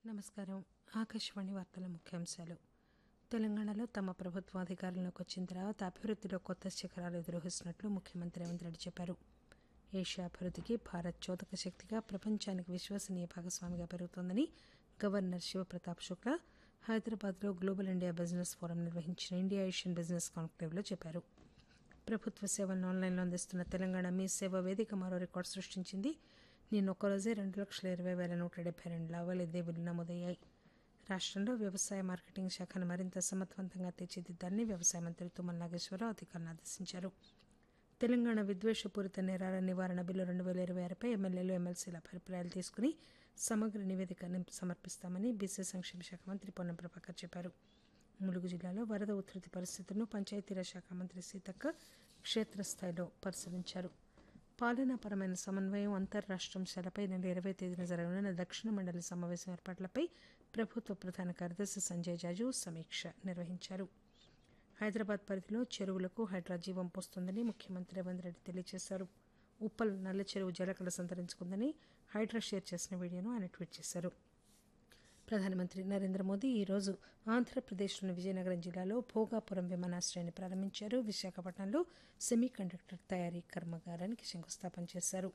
నమస్కారం ఆకాశవాణి వార్తల ముఖ్యాంశాలు తెలంగాణలో తమ ప్రభుత్వం అధికారంలోకి వచ్చిన తర్వాత అభివృద్దిలో కొత్త శిఖరాలు ఎదురొస్తున్నట్లు ముఖ్యమంత్రి రేవంత్ రెడ్డి చెప్పారు ఏషియా అభివృద్దికి భారత్ చోదక శక్తిగా ప్రపంచానికి విశ్వసనీయ భాగస్వామిగా పెరుగుతోందని గవర్నర్ శివప్రతాప్ శుక్లా హైదరాబాద్లో గ్లోబల్ ఇండియా బిజినెస్ ఫోరం నిర్వహించిన ఇండియా ఏషియన్ బిజినెస్ కాన్క్లేవ్లో చెప్పారు ప్రభుత్వ సేవలను ఆన్లైన్లో అందిస్తున్న తెలంగాణ మీ సేవ వేదిక మరో రికార్డు సృష్టించింది నిన్న ఒక్కరోజే రెండు లక్షల ఇరవై వేల నూట డెబ్బై రెండు లావాదేవీలు నమోదయ్యాయి రాష్టంలో వ్యవసాయ మార్కెటింగ్ శాఖను మరింత సమర్థవంతంగా తీర్చిదిద్దాలని వ్యవసాయ మంత్రి తుమ్మల నాగేశ్వరరావు అధికారులను ఆదేశించారు తెలంగాణ విద్వేషపూరిత నేరాల నివారణ బిల్లు రెండు వేల ఇరవై ఆరుపై ఎమ్మెల్యేలు ఎమ్మెల్సీల అభిప్రాయాలు తీసుకుని సమగ్ర నివేదిక సమర్పిస్తామని బీసీ సంక్షేమ శాఖ మంత్రి పొన్నం ప్రభాకర్ చెప్పారు ములుగు జిల్లాలో వరద ఉధృతి పరిస్థితులను పంచాయతీరాజ్ శాఖ మంత్రి సీతక్క క్షేత్రస్థాయిలో పరిశీలించారు పాలనాపరమైన సమన్వయం అంతర్రాష్ట్రాంశాలపై నెల ఇరవై తేదీన జరగనున్న దక్షిణ మండలి సమావేశం ఏర్పాట్లపై ప్రభుత్వ ప్రధాన కార్యదర్శి సంజయ్ జాజు సమీక్ష నిర్వహించారు హైదరాబాద్ పరిధిలో చెరువులకు హైడ్రా జీవం పోస్తోందని ముఖ్యమంత్రి రేవంత్ రెడ్డి తెలియజేశారు ఉప్పల్ నల్ల చెరువు జలకళ సంతరించుకుందని హైడ్రా షేర్ చేసిన వీడియోను ఆయన ట్వీట్ చేశారు ప్రధానమంత్రి నరేంద్ర మోదీ ఈరోజు ఆంధ్రప్రదేశ్లోని విజయనగరం జిల్లాలో భోగాపురం విమానాశ్రయాన్ని ప్రారంభించారు విశాఖపట్నంలో సెమీ కండక్టర్ తయారీ కర్మాగారానికి శంకుస్థాపన చేశారు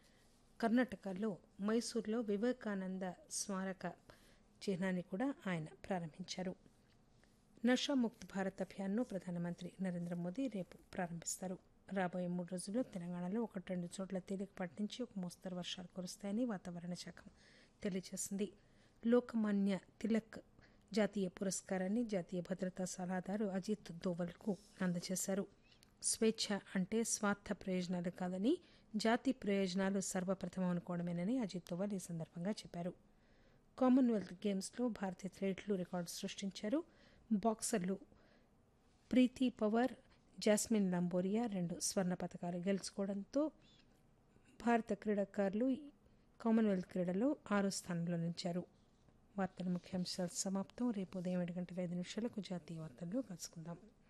కర్ణాటకలో మైసూర్లో వివేకానంద స్మారక చిహ్నాన్ని కూడా ఆయన ప్రారంభించారు నషాముక్త్ భారత్ అభియాన్ను ప్రధానమంత్రి నరేంద్ర మోదీ రేపు ప్రారంభిస్తారు రాబోయే మూడు రోజుల్లో తెలంగాణలో ఒకటి రెండు చోట్ల తేలికపాటి నుంచి ఒక మోస్తరు వర్షాలు కురుస్తాయని వాతావరణ శాఖ తెలియజేసింది లోకమాన్య తిలక్ జాతీయ పురస్కారాన్ని జాతీయ భద్రతా సలహాదారు అజిత్ దోవల్కు అందజేశారు స్వేచ్ఛ అంటే స్వార్థ ప్రయోజనాలు కాదని జాతి ప్రయోజనాలు సర్వప్రథమం అనుకోవడమేనని అజిత్ దోవల్ ఈ సందర్భంగా చెప్పారు కామన్వెల్త్ గేమ్స్లో భారతీయ అథ్లెట్లు రికార్డు సృష్టించారు బాక్సర్లు ప్రీతి పవర్ జాస్మిన్ లంబోరియా రెండు స్వర్ణ పథకాలు గెలుచుకోవడంతో భారత క్రీడాకారులు కామన్వెల్త్ క్రీడలో ఆరో స్థానంలో నిలిచారు వార్తల ముఖ్యాంశాలు సమాప్తం రేపు ఉదయం ఏడు గంటల ఐదు నిమిషాలకు జాతీయ వార్తల్లో కలుసుకుందాం